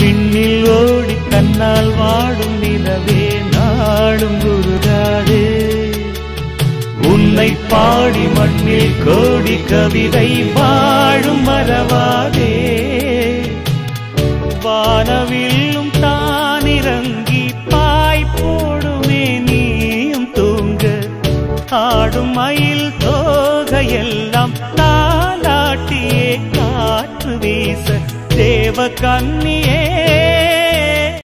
விண்ணில் ஓடி தன்னால் வாடும் நிலவே நாடும் குருகாடு உன்னை பாடி மண்ணில் கோடி கவிதை வாழும் மறவாதே வானவில்லும் தானிறங்கி பாய் போடுமே நீயும் தூங்க ஆடும் மயில் தோகையெல்லாம் தாலாட்டியே காற்று வீச தேவ கன்னியே